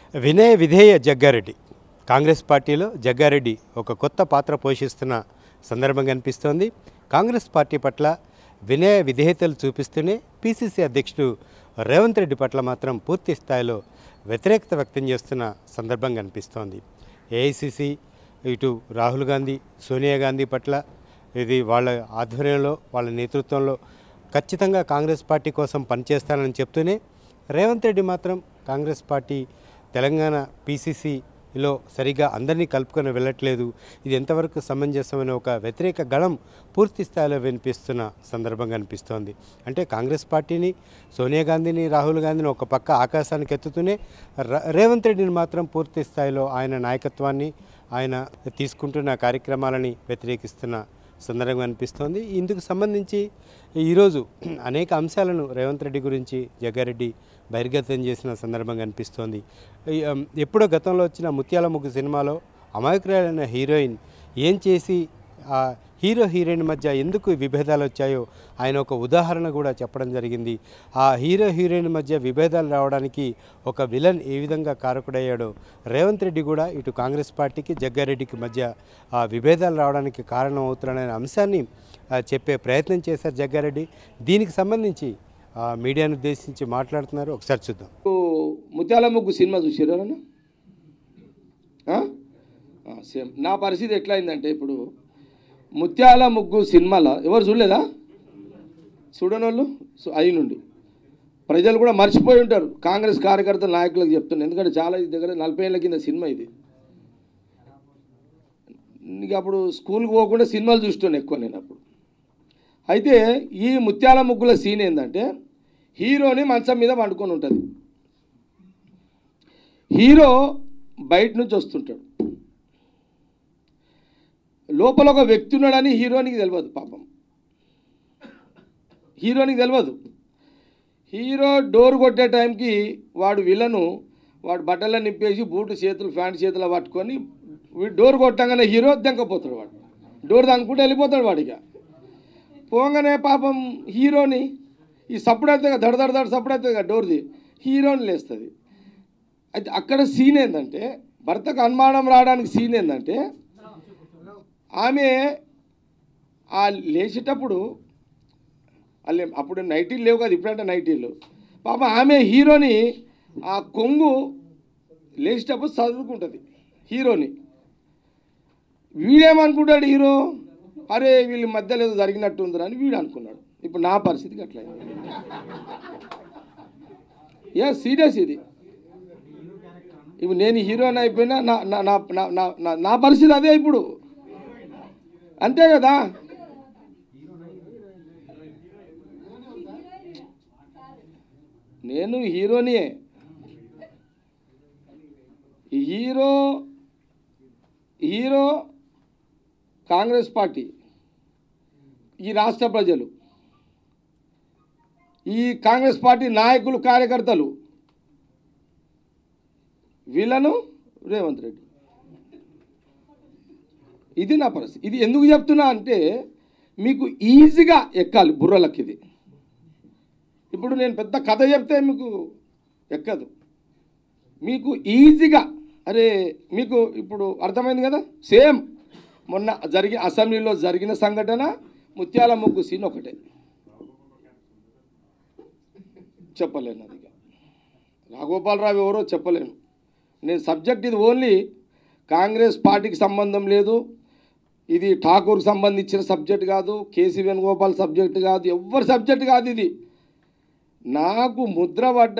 వినయ విధేయ జగ్గారెడ్డి కాంగ్రెస్ పార్టీలో జగ్గారెడ్డి ఒక కొత్త పాత్ర పోషిస్తున్న సందర్భం కనిపిస్తోంది కాంగ్రెస్ పార్టీ పట్ల వినయ విధేయతలు చూపిస్తూనే పిసిసి అధ్యక్షుడు రేవంత్ రెడ్డి పట్ల మాత్రం పూర్తి స్థాయిలో వ్యతిరేకత వ్యక్తం చేస్తున్న సందర్భం కనిపిస్తోంది ఏఐసిసి ఇటు రాహుల్ గాంధీ సోనియా గాంధీ పట్ల ఇది వాళ్ళ ఆధ్వర్యంలో వాళ్ళ నేతృత్వంలో ఖచ్చితంగా కాంగ్రెస్ పార్టీ కోసం పనిచేస్తానని చెప్తూనే రేవంత్ రెడ్డి మాత్రం కాంగ్రెస్ పార్టీ తెలంగాణ పీసీసీలో సరిగా అందరినీ కలుపుకొని వెళ్ళట్లేదు ఇది ఎంతవరకు సమంజసమైన ఒక వ్యతిరేక గళం పూర్తి స్థాయిలో వినిపిస్తున్న సందర్భం కనిపిస్తోంది అంటే కాంగ్రెస్ పార్టీని సోనియా గాంధీని రాహుల్ గాంధీని ఒక పక్క ఆకాశానికి ఎత్తుతూనే ర- రేవంత్ రెడ్డిని మాత్రం పూర్తి స్థాయిలో ఆయన నాయకత్వాన్ని ఆయన తీసుకుంటున్న కార్యక్రమాలని వ్యతిరేకిస్తున్న సందర్భంగా అనిపిస్తోంది ఇందుకు సంబంధించి ఈరోజు అనేక అంశాలను రేవంత్ రెడ్డి గురించి జగ్గారెడ్డి బహిర్గతం చేసిన సందర్భంగా అనిపిస్తోంది ఈ, um, ఎప్పుడో గతంలో వచ్చిన ముత్యాల ముగ్గు సినిమాలో అమాయకురాలైన హీరోయిన్ ఏం చేసి ఆ హీరో హీరోయిన్ మధ్య ఎందుకు విభేదాలు వచ్చాయో ఆయన ఒక ఉదాహరణ కూడా చెప్పడం జరిగింది ఆ హీరో హీరోయిన్ మధ్య విభేదాలు రావడానికి ఒక విలన్ ఏ విధంగా కారకుడయ్యాడో రేవంత్ రెడ్డి కూడా ఇటు కాంగ్రెస్ పార్టీకి జగ్గారెడ్డికి మధ్య ఆ విభేదాలు రావడానికి కారణం అవుతున్నాడనే అంశాన్ని ఆ, చెప్పే ప్రయత్నం చేశారు జగ్గారెడ్డి దీనికి సంబంధించి ఆ, మీడియాను ఉద్దేశించి మాట్లాడుతున్నారు ఒకసారి చూద్దాం ముత్యాల ముగ్గు సినిమా చూసారు ఎవరన్నా ఆ? ఆ, సేమ్ నా పరిస్థితి ఎట్లా అయిందంటే ఇప్పుడు ముత్యాల ముగ్గు సినిమాలో ఎవరు చూడలేదా చూడనోళ్ళు సో- అయి నుండి ప్రజలు కూడా మర్చిపోయి ఉంటారు కాంగ్రెస్ కార్యకర్తల నాయకులకు చెప్తున్నాను ఎందుకంటే చాలా ఇది దగ్గర నలభై ఏళ్ళ కింద సినిమా ఇది నీకు అప్పుడు స్కూల్కి పోకుండా సినిమాలు చూస్తున్నాను ఎక్కువ నేను అప్పుడు అయితే ఈ ముత్యాల ముగ్గుల సీన్ ఏంటంటే హీరోని మంచం మీద పండుకొని ఉంటుంది హీరో బయట నుంచి వస్తుంటాడు లోపల ఒక వ్యక్తి ఉన్నాడని హీరోనికి తెలియదు పాపం హీరోనికి తెలియదు హీరో డోర్ కొట్టే టైంకి వాడు విలను వాడు బట్టలను నింపేసి బూట్లు చేతులు ప్యాంట్ చేతులు పట్టుకొని వీడు డోర్ కొట్టంగానే హీరో దెంకపోతాడు వాడు డోర్ దానుకుంటే వెళ్ళిపోతాడు వాడిగా పోగానే పాపం హీరోని ఈ సప్పుడు అవుతుంది కదా దడ దడ దడ సప్పుడు అవుతుంది కదా డోర్ది హీరోని లేస్తుంది అయితే అక్కడ సీన్ ఏంటంటే భర్తకు అనుమానం రావడానికి సీన్ ఏంటంటే ఆమె ఆ లేచేటప్పుడు అల్లే అప్పుడు నైటీలు లేవు కదా ఇప్పుడంటే నైటీలు పాప ఆమె హీరోని ఆ కొంగు లేచేటప్పుడు చదువుకుంటుంది హీరోని వీడేమనుకుంటాడు హీరో అరే వీళ్ళ మధ్యలో ఏదో జరిగినట్టు ఉందిరా అని వీడు అనుకున్నాడు ఇప్పుడు నా పరిస్థితికి అట్లా ఏ సీరియస్ ఇది ఇప్పుడు నేను హీరోని అయిపోయినా నా నా నా నా- నా నా నా పరిస్థితి అదే ఇప్పుడు అంతే కదా నేను హీరోనియే హీరో హీరో కాంగ్రెస్ పార్టీ ఈ రాష్ట్ర ప్రజలు ఈ కాంగ్రెస్ పార్టీ నాయకులు కార్యకర్తలు వీళ్ళను రేవంత్ రెడ్డి ఇది నా పరిస్థితి ఇది ఎందుకు చెప్తున్నా అంటే మీకు ఈజీగా ఎక్కాలి బుర్రలకి ఇది ఇప్పుడు నేను పెద్ద కథ చెప్తే మీకు ఎక్కదు మీకు ఈజీగా అరే మీకు ఇప్పుడు అర్థమైంది కదా సేమ్ మొన్న జరిగి అసెంబ్లీలో జరిగిన సంఘటన ముత్యాల ముగ్గు సీన్ ఒకటే చెప్పలేను అది ఇక. రాఘగోపాలరావు ఎవరో చెప్పలేను నేను సబ్జెక్ట్ ఇది ఓన్లీ కాంగ్రెస్ పార్టీకి సంబంధం లేదు ఇది ఠాకూర్కి సంబంధించిన సబ్జెక్ట్ కాదు కేసీ వేణుగోపాల్ సబ్జెక్ట్ కాదు ఎవరి సబ్జెక్ట్ కాదు ఇది నాకు ముద్ర పడ్డ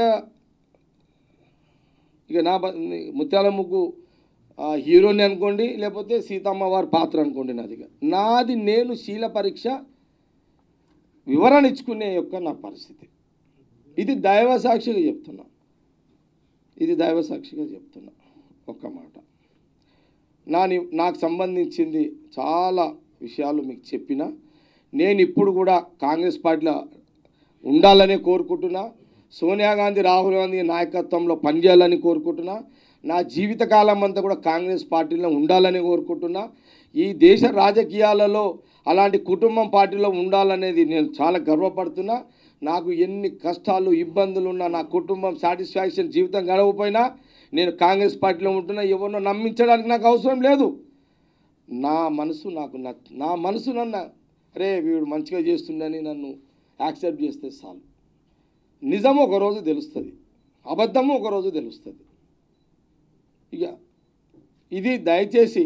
ఇక నా బ- ముత్యాల ముగ్గు ఆ, హీరోని అనుకోండి లేకపోతే సీతమ్మ వారి పాత్ర అనుకోండి నాది ఇక. నాది నేను శీల పరీక్ష వివరణ ఇచ్చుకునే యొక్క నా పరిస్థితి ఇది దైవ సాక్షిగా చెప్తున్నా ఇది దైవ సాక్షిగా చెప్తున్నా ఒక్క మాట నా ని- నాకు సంబంధించింది చాలా విషయాలు మీకు చెప్పిన నేను ఇప్పుడు కూడా కాంగ్రెస్ పార్టీలో ఉండాలని కోరుకుంటున్నా సోనియా గాంధీ రాహుల్ గాంధీ నాయకత్వంలో పనిచేయాలని కోరుకుంటున్నా నా జీవితకాలం అంతా కూడా కాంగ్రెస్ పార్టీలో ఉండాలని కోరుకుంటున్నా ఈ దేశ రాజకీయాలలో అలాంటి కుటుంబం పార్టీలో ఉండాలనేది నేను చాలా గర్వపడుతున్నా నాకు ఎన్ని కష్టాలు ఇబ్బందులు ఉన్నా నా కుటుంబం సాటిస్ఫాక్షన్ జీవితం గడవపోయినా నేను కాంగ్రెస్ పార్టీలో ఉంటున్నా ఎవరినో నమ్మించడానికి నాకు అవసరం లేదు నా మనసు నాకు నచ్చ నా మనసు నన్ను అరే వీడు మంచిగా చేస్తుండని నన్ను యాక్సెప్ట్ చేస్తే చాలు నిజం ఒకరోజు తెలుస్తుంది అబద్ధము ఒకరోజు తెలుస్తుంది ఇక ఇది దయచేసి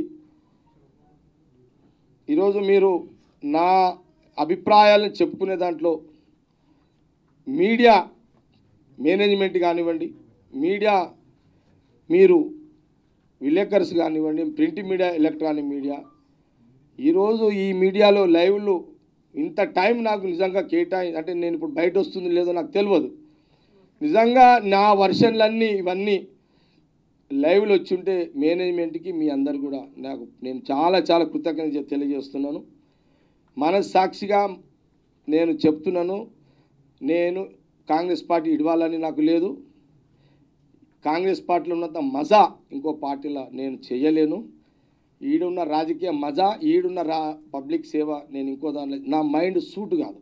ఈరోజు మీరు నా అభిప్రాయాలను చెప్పుకునే దాంట్లో మీడియా మేనేజ్మెంట్ కానివ్వండి మీడియా మీరు విలేకర్స్ కానివ్వండి ప్రింట్ మీడియా ఎలక్ట్రానిక్ మీడియా ఈరోజు ఈ మీడియాలో లైవ్లు ఇంత టైం నాకు నిజంగా కేటాయి అంటే నేను ఇప్పుడు బయట వస్తుంది లేదో నాకు తెలియదు నిజంగా నా వర్షన్లన్నీ ఇవన్నీ లైవ్లో వచ్చి ఉంటే మేనేజ్మెంట్కి మీ అందరు కూడా నాకు నేను చాలా చాలా కృతజ్ఞత చె- తెలియజేస్తున్నాను మనస్సాక్షిగా నేను చెప్తున్నాను నేను కాంగ్రెస్ పార్టీ ఇడవాలని నాకు లేదు కాంగ్రెస్ పార్టీలో ఉన్నంత మజా ఇంకో పార్టీలో నేను చేయలేను ఈడున్న రాజకీయ మజా ఈడున్న రా పబ్లిక్ సేవ నేను ఇంకో దానిలో నా మైండ్ సూట్ కాదు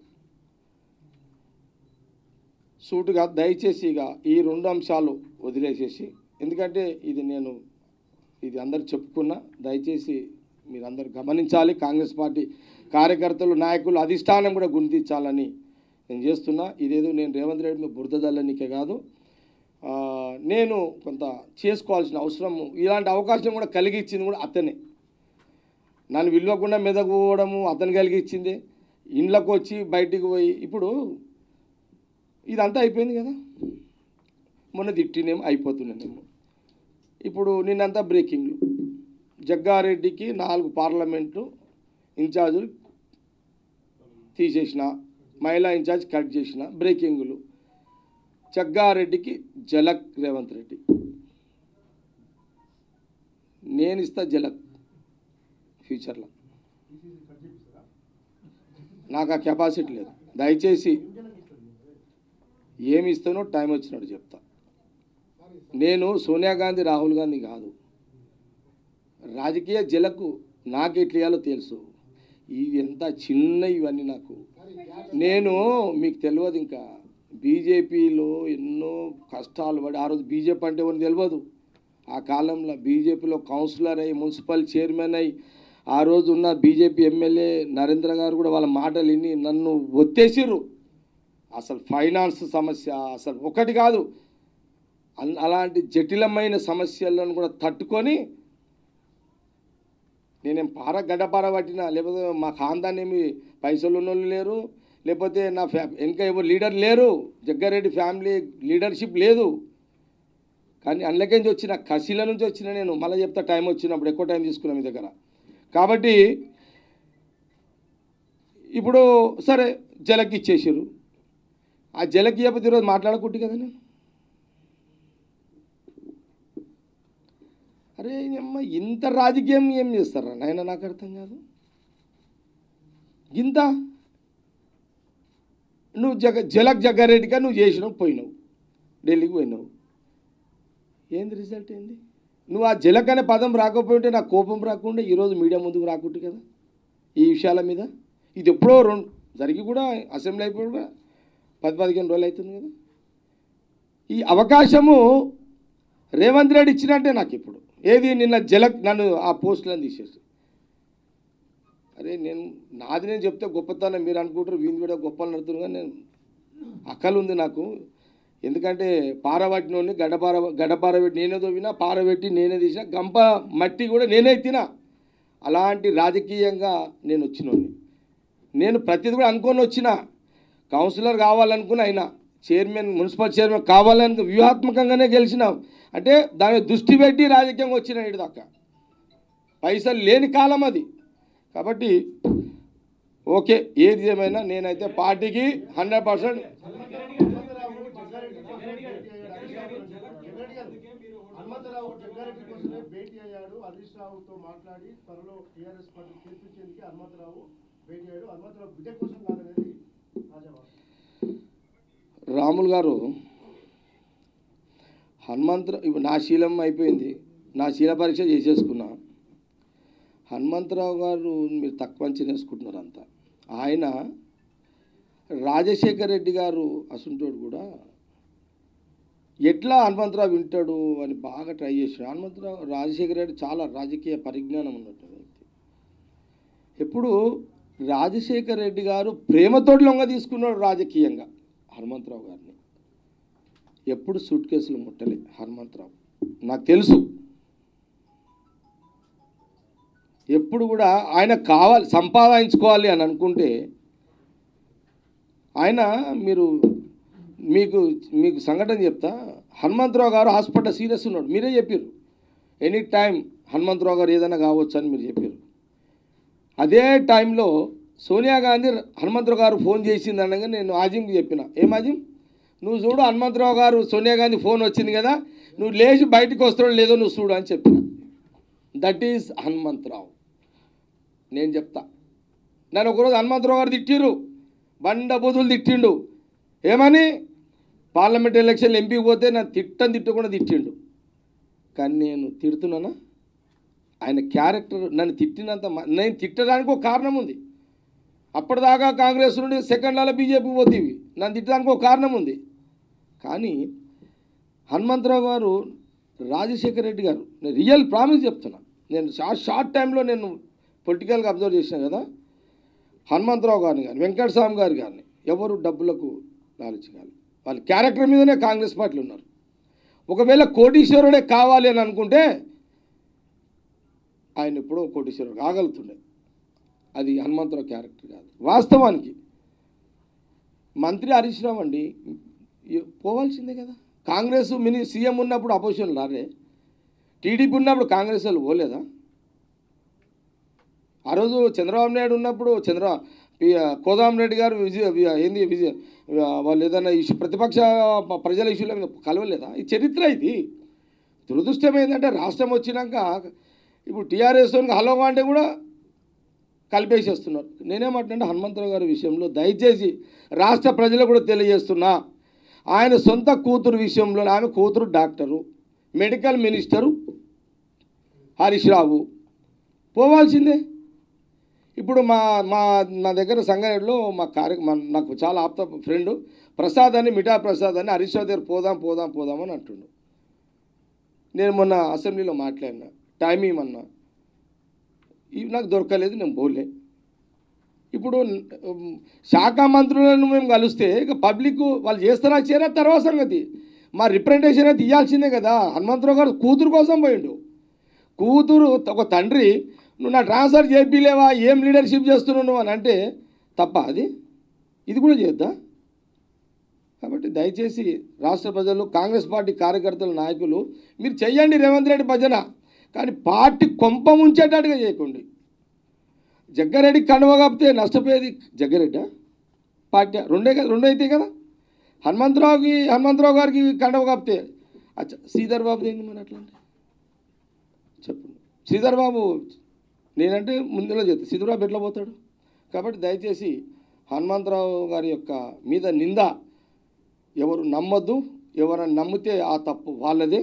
సూట్ కాదు దయచేసి ఇక ఈ రెండు అంశాలు వదిలేసేసి ఎందుకంటే ఇది నేను ఇది అందరు చెప్పుకున్నా దయచేసి మీరందరూ గమనించాలి కాంగ్రెస్ పార్టీ కార్యకర్తలు నాయకులు అధిష్టానం కూడా గుర్తించాలని నేను చేస్తున్నా ఇదేదో నేను రేవంత్ రెడ్డి మీద బురద జల్లనికే కాదు ఆ, నేను కొంత చేసుకోవాల్సిన అవసరం ఇలాంటి అవకాశం కూడా కలిగించింది కూడా అతనే నన్ను విలువకుండా మెదకు పోవడము అతను కలిగించింది ఇండ్లకు వచ్చి బయటికి పోయి ఇప్పుడు ఇదంతా అయిపోయింది కదా మొన్న తిట్టినేమో అయిపోతున్నానేమో ఇప్పుడు నిన్నంతా బ్రేకింగ్లు జగ్గారెడ్డికి నాలుగు పార్లమెంటు ఇన్ఛార్జులు తీసేసిన మహిళా ఇన్ఛార్జ్ కట్ చేసిన బ్రేకింగ్లు జగ్గారెడ్డికి జలక్ రేవంత్ రెడ్డి నేను ఇస్తా జలక్ ఫ్యూచర్లో నాకు ఆ కెపాసిటీ లేదు దయచేసి ఏమి ఇస్తానో టైం వచ్చినట్టు చెప్తా నేను సోనియా గాంధీ రాహుల్ గాంధీ కాదు రాజకీయ జలకు నాకు ఎట్లేయాలో తెలుసు ఇవి ఎంత చిన్న ఇవన్నీ నాకు నేను మీకు తెలియదు ఇంకా బీజేపీలో ఎన్నో కష్టాలు పడి ఆ రోజు బీజేపీ అంటే ఎవరిని తెలియదు ఆ కాలంలో బీజేపీలో కౌన్సిలర్ అయ్యి మున్సిపల్ చైర్మన్ అయ్యి ఆ రోజు ఉన్న బీజేపీ ఎమ్మెల్యే నరేంద్ర గారు కూడా వాళ్ళ మాటలు విని నన్ను ఒత్తేసిర్రు అసలు ఫైనాన్స్ సమస్య అసలు ఒకటి కాదు అన్- అలాంటి జటిలమైన సమస్యలను కూడా తట్టుకొని నేనేం పార గడ్డపార పట్టినా లేకపోతే మా ఖాందాన్ ఏమి పైసలు ఉన్నోళ్ళు లేరు లేకపోతే నా ఫ్యా వెనక ఎవరు లీడర్ లేరు జగ్గారెడ్డి ఫ్యామిలీ లీడర్షిప్ లేదు కానీ అందులోకించి వచ్చిన కసిల నుంచి వచ్చిన నేను మళ్ళీ చెప్తా టైం వచ్చినప్పుడు ఎక్కువ టైం తీసుకున్నా మీ దగ్గర కాబట్టి ఇప్పుడు సరే జలకి ఇచ్చేసారు ఆ జలకి ఇవ్వకపోతే ఈరోజు మాట్లాడకూడదు కదా నేను అరే అమ్మ ఇంత రాజకీయం ఏం చేస్తారా నాయన నాకు అర్థం కాదు ఇంత నువ్వు జగ జలక్ జగ్గారెడ్డిగా నువ్వు చేసినావు పోయినావు ఢిల్లీకి పోయినావు ఏంది రిజల్ట్ ఏంది నువ్వు ఆ జలక్ అనే పదం రాకపోయి ఉంటే నాకు కోపం రాకుండా ఈరోజు మీడియా ముందుకు రాకుంటే కదా ఈ విషయాల మీద ఇది ఎప్పుడో రెండు జరిగి కూడా అసెంబ్లీ అయిపోయి కూడా పది పదిహేను రోజులు అవుతుంది కదా ఈ అవకాశము రేవంత్ రెడ్డి ఇచ్చినట్టే నాకు ఇప్పుడు ఏది నిన్న జలక్ నన్ను ఆ పోస్టులను తీసేసి అరే నేను నాది నేను చెప్తే గొప్పతనం మీరు అనుకుంటారు వీంది కూడా గొప్పలు నడుతున్నారు కానీ నేను అక్కలు ఉంది నాకు ఎందుకంటే పారబట్టినోడిని గడ్డపార గడ్డపారబెట్టి నేనే తోవినా పారబెట్టి నేనే తీసిన గంప మట్టి కూడా నేనే తినా అలాంటి రాజకీయంగా నేను వచ్చినోడిని నేను ప్రతిది కూడా అనుకొని వచ్చిన కౌన్సిలర్ కావాలనుకుని అయినా చైర్మన్ మున్సిపల్ చైర్మన్ కావాలని వ్యూహాత్మకంగానే గెలిచిన అంటే దాని మీద దృష్టి పెట్టి రాజకీయంగా వచ్చిన ఇటు దాకా పైసలు లేని కాలం అది కాబట్టి ఓకే ఏది ఏమైనా నేనైతే పార్టీకి హండ్రెడ్ పర్సెంట్ హనుమంతరావు జగ్గారెడ్డి కోసమే భేటీ అయ్యాడు హరీష్ రావుతో మాట్లాడి త్వరలో టీఆర్ఎస్ పార్టీ తీర్పిచ్చేందుకు హనుమంతరావు భేటీ అయ్యాడు హనుమంతరావు బిడ్డ కోసం కాదనేది రాజావారు రాములు గారు హనుమంతరావు ఇప్పుడు నా శీలం అయిపోయింది నా శీల పరీక్ష చేసేసుకున్నా హనుమంతరావు గారు మీరు తక్కువ అంచనా వేసుకుంటున్నారు అంతా ఆయన రాజశేఖర్ రెడ్డి గారు అసుంటోడు కూడా ఎట్లా హనుమంతరావు వింటాడు అని బాగా ట్రై చేశాడు హనుమంతరావు రాజశేఖర రెడ్డి చాలా రాజకీయ పరిజ్ఞానం ఉన్నట్టు వ్యక్తి ఎప్పుడు రాజశేఖర రెడ్డి గారు ప్రేమతోటి లొంగ తీసుకున్నాడు రాజకీయంగా హనుమంతరావు గారిని ఎప్పుడు సూట్ కేసులు ముట్టలే హనుమంతరావు నాకు తెలుసు ఎప్పుడు కూడా ఆయన కావాలి సంపాదించుకోవాలి అని అనుకుంటే ఆయన మీరు మీకు మీకు సంఘటన చెప్తా హనుమంతరావు గారు హాస్పిటల్ సీరియస్ ఉన్నాడు మీరే చెప్పారు ఎనీ టైం హనుమంతరావు గారు ఏదైనా కావచ్చు అని మీరు చెప్పారు అదే టైంలో సోనియా గాంధీ హనుమంతరావు గారు ఫోన్ చేసింది అనగా నేను ఆజింకి చెప్పిన ఏం ఆజిం నువ్వు చూడు హనుమంతరావు గారు సోనియా గాంధీ ఫోన్ వచ్చింది కదా నువ్వు లేచి బయటకు వస్తాడో లేదో నువ్వు చూడు అని చెప్పిన దట్ ఈజ్ హనుమంతరావు నేను చెప్తా నన్ను ఒకరోజు హనుమంతరావు గారు తిట్టిరు బండ బూతులు తిట్టిండు ఏమని పార్లమెంట్ ఎలక్షన్లు ఎంపీ పోతే నన్ను తిట్టని తిట్టకుండా తిట్టిండు కానీ నేను తిడుతున్నానా ఆయన క్యారెక్టర్ నన్ను తిట్టినంత మ- నేను తిట్టడానికి ఒక కారణం ఉంది అప్పటిదాకా కాంగ్రెస్ నుండి సెకండ్లలో బీజేపీ పోతీవి నన్ను తిట్టడానికి ఒక కారణం ఉంది కానీ హనుమంతరావు గారు రాజశేఖర రెడ్డి గారు నేను రియల్ ప్రామిస్ చెప్తున్నా నేను షార్ట్ షార్ట్ టైంలో నేను పొలిటికల్గా అబ్జర్వ్ చేసిన కదా హనుమంతరావు గారిని కానీ వెంకటస్వామి గారు కానీ ఎవరు డబ్బులకు లాలించగాలి వాళ్ళ క్యారెక్టర్ మీదనే కాంగ్రెస్ పార్టీలు ఉన్నారు ఒకవేళ కోటీశ్వరుడే కావాలి అని అనుకుంటే ఆయన ఎప్పుడో కోటీశ్వరుడు కాగలుగుతుండే అది హనుమంతరావు క్యారెక్టర్ కాదు వాస్తవానికి మంత్రి హరీష్ రావు అండి ఎ- పోవాల్సిందే కదా కాంగ్రెస్ మిని సీఎం ఉన్నప్పుడు అపోజిషన్ రారే టీడీపీ ఉన్నప్పుడు కాంగ్రెస్ వాళ్ళు పోలేదా ఆ రోజు చంద్రబాబు నాయుడు ఉన్నప్పుడు చంద్ర పి- కోదామరెడ్డి గారు విజయ వి- ఏంది విజయ వాళ్ళు ఏదైనా ఇష్యూ ప్రతిపక్ష ప- ప్రజల ఇష్యూల మీద కలవలేదా ఈ చరిత్ర ఇది దురదృష్టం ఏంటంటే రాష్ట్రం వచ్చినాక ఇప్పుడు టీఆర్ఎస్ హలో అంటే కూడా కలిపేసేస్తున్నారు నేనేమంటున్నా హనుమంతరావు గారి విషయంలో దయచేసి రాష్ట్ర ప్రజలకు కూడా తెలియజేస్తున్నా ఆయన సొంత కూతురు విషయంలో ఆమె కూతురు doctor medical minister Harish Rao పోవాల్సిందే ఇప్పుడు మా మా నా దగ్గర సంగారెడ్డిలో మా కార్య మా నాకు చాలా ఆప్త ఫ్రెండ్ ప్రసాద్ అని మిఠా ప్రసాద్ అని హరీష్ రావు దగ్గర పోదాం పోదాం పోదాం అని అంటుండు నేను మొన్న అసెంబ్లీలో మాట్లాడినా టైం ఇవ్వమన్నా ఇవి నాకు దొరకలేదు నేను పోలే ఇప్పుడు ఉమ్, శాఖ మంత్రులను మేము కలిస్తే ఇక పబ్లిక్ వాళ్ళు చేస్తారా చేయరా తర్వాత సంగతి మా రిప్రజెంటేషన్ అయితే ఇవ్వాల్సిందే కదా హనుమంతరావు గారు కూతురు కోసం పోయిండు కూతురు ఒక తండ్రి నువ్వు నా ట్రాన్స్ఫర్ చేపిలేవా ఏం లీడర్షిప్ చేస్తున్నావు నువ్వు అని అంటే తప్ప అది ఇది కూడా చేద్దా కాబట్టి దయచేసి రాష్ట్ర ప్రజలు కాంగ్రెస్ పార్టీ కార్యకర్తల నాయకులు మీరు చెయ్యండి రేవంత్ రెడ్డి భజన కానీ పార్టీ కొంప ముంచేటట్టుగా చేయకండి జగ్గారెడ్డి కండువ కప్పితే నష్టపోయేది జగ్గారెడ్డా పార్టీ రెండే కదా రెండు అయితే కదా హనుమంతరావుకి హనుమంతరావు గారికి కండువ కప్పితే అచ్చా శ్రీధర్ బాబు ఏంది మరి అట్లా అంటే చెప్పండి శ్రీధర్ బాబు నేనంటే ముందులో చెప్తా శ్రీధర్ బాబు ఎట్లా పోతాడు కాబట్టి దయచేసి హనుమంతరావు గారి యొక్క మీద నింద ఎవరు నమ్మొద్దు ఎవరైనా నమ్మితే ఆ తప్పు వాళ్ళదే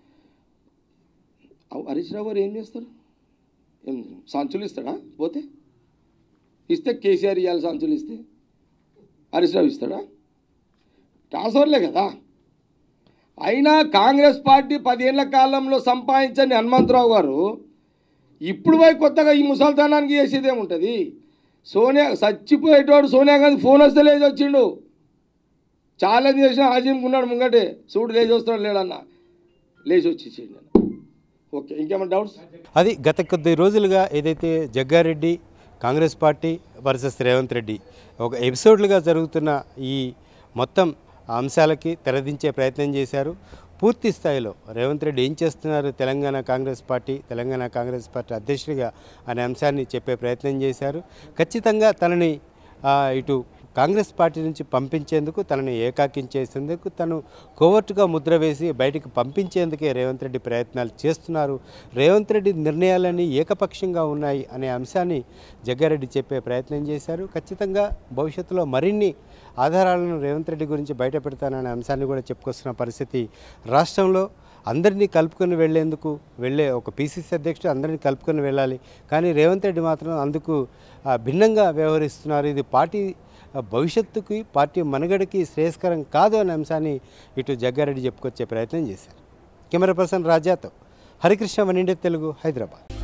అవ్ హరీష్ రావు గారు ఏం చేస్తారు ఏం సంచులు ఇస్తాడా పోతే ఇస్తే కేసీఆర్ ఇవ్వాలి సంచులు ఇస్తే హరీష్ రావు ఇస్తాడా ట్రాన్స్ఫర్లే కదా అయినా కాంగ్రెస్ పార్టీ పదేళ్ల కాలంలో సంపాదించని హనుమంతరావు గారు ఇప్పుడు పోయి కొత్తగా ఈ ముసల్తానానికి చేసేది ఏముంటుంది సోనియా చచ్చిపోయేటోడు సోనియా గాంధీ ఫోన్ వస్తే లేచి వచ్చిండు ఛాలెంజ్ చేసిన హాజీంకున్నాడు ముంగటే చూడు లేచి వస్తాడు లేడన్న లేచి వచ్చి ఓకే ఇంకేమైనా డౌట్స్ అది గత కొద్ది రోజులుగా ఏదైతే జగ్గారెడ్డి కాంగ్రెస్ పార్టీ వర్సెస్ రేవంత్ రెడ్డి ఒక ఎపిసోడ్లుగా జరుగుతున్న ఈ మొత్తం అంశాలకి తెరదించే ప్రయత్నం చేశారు పూర్తి స్థాయిలో రేవంత్ రెడ్డి ఏం చేస్తున్నారు తెలంగాణ కాంగ్రెస్ పార్టీ తెలంగాణ కాంగ్రెస్ పార్టీ అధ్యక్షుడిగా అనే అంశాన్ని చెప్పే ప్రయత్నం చేశారు ఖచ్చితంగా తనని ఆ, ఇటు కాంగ్రెస్ పార్టీ నుంచి పంపించేందుకు తనని ఏకాకించేసేందుకు తను కోవర్టుగా ముద్ర వేసి బయటికి పంపించేందుకే రేవంత్ రెడ్డి ప్రయత్నాలు చేస్తున్నారు రేవంత్ రెడ్డి నిర్ణయాలన్నీ ఏకపక్షంగా ఉన్నాయి అనే అంశాన్ని జగ్గారెడ్డి చెప్పే ప్రయత్నం చేశారు ఖచ్చితంగా భవిష్యత్తులో మరిన్ని ఆధారాలను రేవంత్ రెడ్డి గురించి బయట పెడతాననే అంశాన్ని కూడా చెప్పుకొస్తున్న పరిస్థితి రాష్ట్రంలో అందరినీ కలుపుకొని వెళ్లేందుకు వెళ్ళే ఒక పీసీసీ అధ్యక్షుడు అందరినీ కలుపుకొని వెళ్ళాలి కానీ రేవంత్ రెడ్డి మాత్రం అందుకు ఆ, భిన్నంగా వ్యవహరిస్తున్నారు ఇది పార్టీ ఆ భవిష్యత్తుకి పార్టీ మనుగడకి శ్రేయస్కరం కాదు అనే అంశాన్ని ఇటు జగ్గారెడ్డి చెప్పుకొచ్చే ప్రయత్నం చేశారు కెమెరా పర్సన్ రాజాతో హరికృష్ణ వన్ ఇండియా తెలుగు హైదరాబాద్